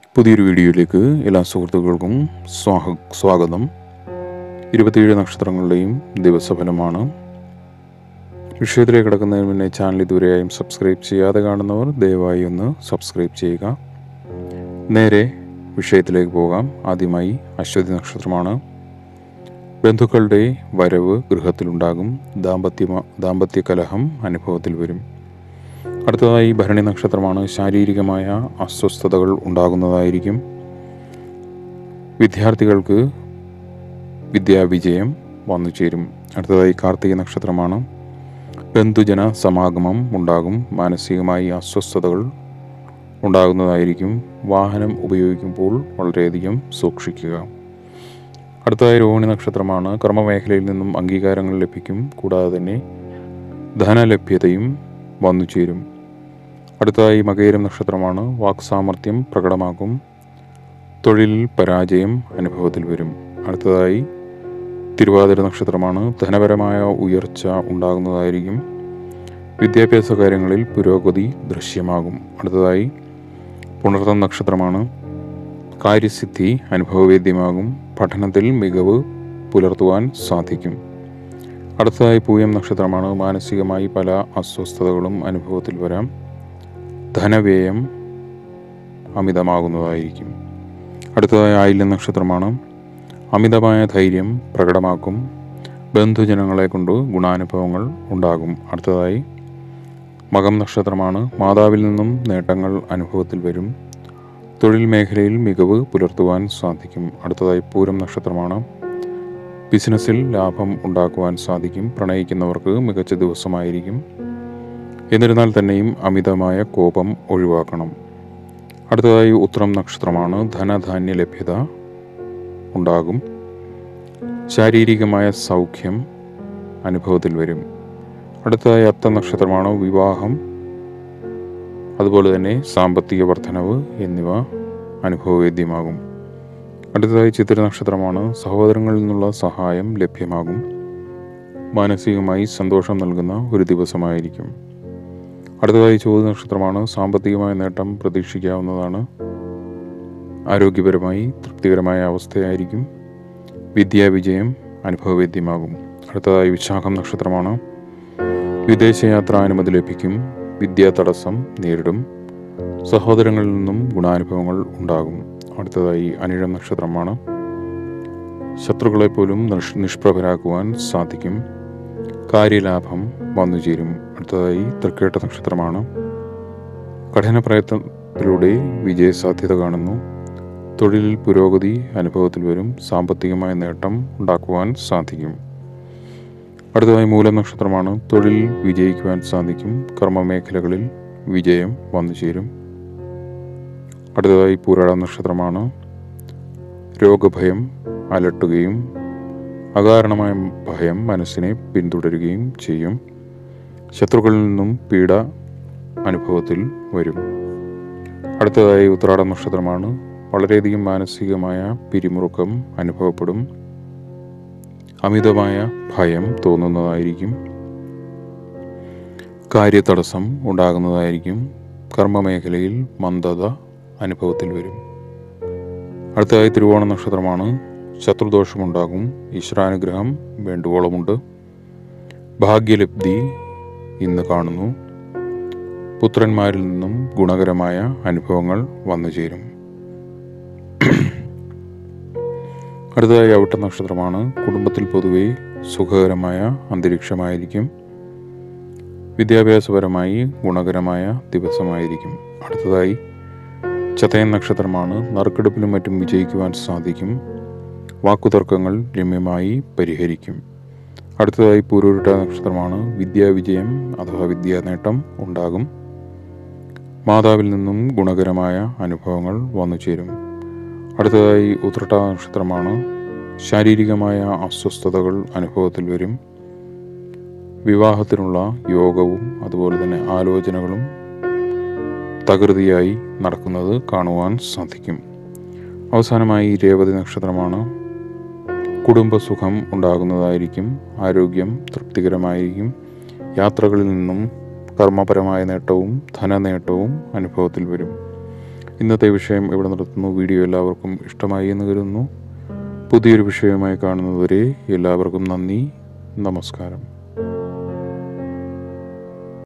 പുതിയൊരു വീഡിയോയിലേക്ക് എല്ലാ സുഹൃത്തുക്കൾക്കും സ്വാഗ സ്വാഗതം ഇരുപത്തിയേഴ് നക്ഷത്രങ്ങളുടെയും ദിവസഫലമാണ് വിഷയത്തിലേക്ക് കിടക്കുന്നതിന് മുന്നേ ചാനൽ ഇതുവരെയായും സബ്സ്ക്രൈബ് ചെയ്യാതെ കാണുന്നവർ ദയവായി ഒന്ന് സബ്സ്ക്രൈബ് ചെയ്യുക നേരെ വിഷയത്തിലേക്ക് പോകാം ആദ്യമായി അശ്വതി നക്ഷത്രമാണ് ബന്ധുക്കളുടെ വരവ് ഗൃഹത്തിലുണ്ടാകും ദാമ്പത്യ ദാമ്പത്യ കലഹം അനുഭവത്തിൽ വരും അടുത്തതായി ഭരണി നക്ഷത്രമാണ് ശാരീരികമായ അസ്വസ്ഥതകൾ ഉണ്ടാകുന്നതായിരിക്കും വിദ്യാർത്ഥികൾക്ക് വിദ്യാവിജയം വന്നു ചേരും അടുത്തതായി കാർത്തിക നക്ഷത്രമാണ് ബന്ധുജന സമാഗമം ഉണ്ടാകും മാനസികമായി അസ്വസ്ഥതകൾ ഉണ്ടാകുന്നതായിരിക്കും വാഹനം ഉപയോഗിക്കുമ്പോൾ വളരെയധികം സൂക്ഷിക്കുക അടുത്തതായി രോഹിണി നക്ഷത്രമാണ് കർമ്മമേഖലയിൽ നിന്നും അംഗീകാരങ്ങൾ ലഭിക്കും കൂടാതെ തന്നെ ധനലഭ്യതയും വന്നു ചേരും അടുത്തതായി മകേരം നക്ഷത്രമാണ് വാക്സാമർത്ഥ്യം പ്രകടമാക്കും തൊഴിലിൽ പരാജയം അനുഭവത്തിൽ വരും അടുത്തതായി തിരുവാതിര നക്ഷത്രമാണ് ധനപരമായ ഉയർച്ച ഉണ്ടാകുന്നതായിരിക്കും വിദ്യാഭ്യാസ കാര്യങ്ങളിൽ പുരോഗതി ദൃശ്യമാകും അടുത്തതായി പുണർത്തം നക്ഷത്രമാണ് കാര്യസിദ്ധി അനുഭവവേദ്യമാകും പഠനത്തിൽ മികവ് പുലർത്തുവാൻ സാധിക്കും അടുത്തതായി പൂയം നക്ഷത്രമാണ് മാനസികമായി പല അസ്വസ്ഥതകളും അനുഭവത്തിൽ വരാം ധനവ്യയം അമിതമാകുന്നതായിരിക്കും അടുത്തതായി ആയില്യം നക്ഷത്രമാണ് അമിതമായ ധൈര്യം പ്രകടമാക്കും ബന്ധുജനങ്ങളെ കൊണ്ട് ഗുണാനുഭവങ്ങൾ ഉണ്ടാകും അടുത്തതായി മകം നക്ഷത്രമാണ് മാതാവിൽ നിന്നും നേട്ടങ്ങൾ അനുഭവത്തിൽ വരും തൊഴിൽ മേഖലയിൽ മികവ് പുലർത്തുവാൻ സാധിക്കും അടുത്തതായി പൂരം നക്ഷത്രമാണ് ബിസിനസ്സിൽ ലാഭം ഉണ്ടാക്കുവാൻ സാധിക്കും പ്രണയിക്കുന്നവർക്ക് മികച്ച ദിവസമായിരിക്കും എന്നിരുന്നാൽ തന്നെയും അമിതമായ കോപം ഒഴിവാക്കണം അടുത്തതായി ഉത്രം നക്ഷത്രമാണ് ധനധാന്യ ലഭ്യത ഉണ്ടാകും ശാരീരികമായ സൗഖ്യം അനുഭവത്തിൽ വരും അടുത്തതായി അത്ത നക്ഷത്രമാണ് വിവാഹം അതുപോലെ തന്നെ സാമ്പത്തിക വർധനവ് എന്നിവ അനുഭവവേദ്യമാകും അടുത്തതായി ചിത്ര നക്ഷത്രമാണ് സഹോദരങ്ങളിൽ നിന്നുള്ള സഹായം ലഭ്യമാകും മാനസികമായി സന്തോഷം നൽകുന്ന ഒരു ദിവസമായിരിക്കും അടുത്തതായി ചോദ്യ നക്ഷത്രമാണ് സാമ്പത്തികമായ നേട്ടം പ്രതീക്ഷിക്കാവുന്നതാണ് ആരോഗ്യപരമായി തൃപ്തികരമായ അവസ്ഥയായിരിക്കും വിദ്യാവിജയം അനുഭവവേദ്യമാകും അടുത്തതായി വിശാഖം നക്ഷത്രമാണ് വിദേശയാത്രാ അനുമതി ലഭിക്കും വിദ്യാ തടസ്സം നേരിടും സഹോദരങ്ങളിൽ നിന്നും ഗുണാനുഭവങ്ങൾ ഉണ്ടാകും അടുത്തതായി അനിഴം നക്ഷത്രമാണ് ശത്രുക്കളെ പോലും നിഷ് നിഷ്പ്രഭരാക്കുവാൻ സാധിക്കും കാര്യലാഭം വന്നു ചേരും അടുത്തതായി തൃക്കേട്ട നക്ഷത്രമാണ് കഠിന പ്രയത്നത്തിലൂടെ വിജയസാധ്യത കാണുന്നു തൊഴിലിൽ പുരോഗതി അനുഭവത്തിൽ വരും സാമ്പത്തികമായ നേട്ടം ഉണ്ടാക്കുവാൻ സാധിക്കും അടുത്തതായി മൂലം നക്ഷത്രമാണ് തൊഴിൽ വിജയിക്കുവാൻ സാധിക്കും കർമ്മമേഖലകളിൽ വിജയം വന്നു ചേരും അടുത്തതായി പൂരാട നക്ഷത്രമാണ് രോഗഭയം അലട്ടുകയും അകാരണമായ ഭയം മനസ്സിനെ പിന്തുടരുകയും ചെയ്യും ശത്രുക്കളിൽ നിന്നും പീഡ അനുഭവത്തിൽ വരും അടുത്തതായി ഉത്രാട നക്ഷത്രമാണ് വളരെയധികം മാനസികമായ പിരിമുറുക്കം അനുഭവപ്പെടും അമിതമായ ഭയം തോന്നുന്നതായിരിക്കും കാര്യതടസ്സം ഉണ്ടാകുന്നതായിരിക്കും കർമ്മമേഖലയിൽ മന്ദത അനുഭവത്തിൽ വരും അടുത്തതായി തിരുവോണ നക്ഷത്രമാണ് ശത്രുദോഷമുണ്ടാകും ഈശ്വരാനുഗ്രഹം വേണ്ടുവോളമുണ്ട് ഭാഗ്യലബ്ധി ഇന്ന് കാണുന്നു പുത്രന്മാരിൽ നിന്നും ഗുണകരമായ അനുഭവങ്ങൾ വന്നു ചേരും അടുത്തതായി അവിട്ട നക്ഷത്രമാണ് കുടുംബത്തിൽ പൊതുവെ സുഖകരമായ അന്തരീക്ഷമായിരിക്കും വിദ്യാഭ്യാസപരമായി ഗുണകരമായ ദിവസമായിരിക്കും അടുത്തതായി ചതയൻ നക്ഷത്രമാണ് നറുക്കെടുപ്പിലും മറ്റും വിജയിക്കുവാൻ സാധിക്കും വാക്കുതർക്കങ്ങൾ രമ്യമായി പരിഹരിക്കും അടുത്തതായി പൂരൂരുട്ട നക്ഷത്രമാണ് വിദ്യാവിജയം അഥവാ വിദ്യാ നേട്ടം ഉണ്ടാകും മാതാവിൽ നിന്നും ഗുണകരമായ അനുഭവങ്ങൾ വന്നു ചേരും അടുത്തതായി ഉത്രട്ട നക്ഷത്രമാണ് ശാരീരികമായ അസ്വസ്ഥതകൾ അനുഭവത്തിൽ വരും വിവാഹത്തിനുള്ള യോഗവും അതുപോലെ തന്നെ ആലോചനകളും തകൃതിയായി നടക്കുന്നത് കാണുവാൻ സാധിക്കും അവസാനമായി രേവതി നക്ഷത്രമാണ് കുടുംബസുഖം ഉണ്ടാകുന്നതായിരിക്കും ആരോഗ്യം തൃപ്തികരമായിരിക്കും യാത്രകളിൽ നിന്നും കർമ്മപരമായ നേട്ടവും ധനനേട്ടവും അനുഭവത്തിൽ വരും ഇന്നത്തെ വിഷയം ഇവിടെ നിർത്തുന്നു വീഡിയോ എല്ലാവർക്കും ഇഷ്ടമായി എന്ന് കരുതുന്നു പുതിയൊരു വിഷയവുമായി കാണുന്നതുവരെ എല്ലാവർക്കും നന്ദി നമസ്കാരം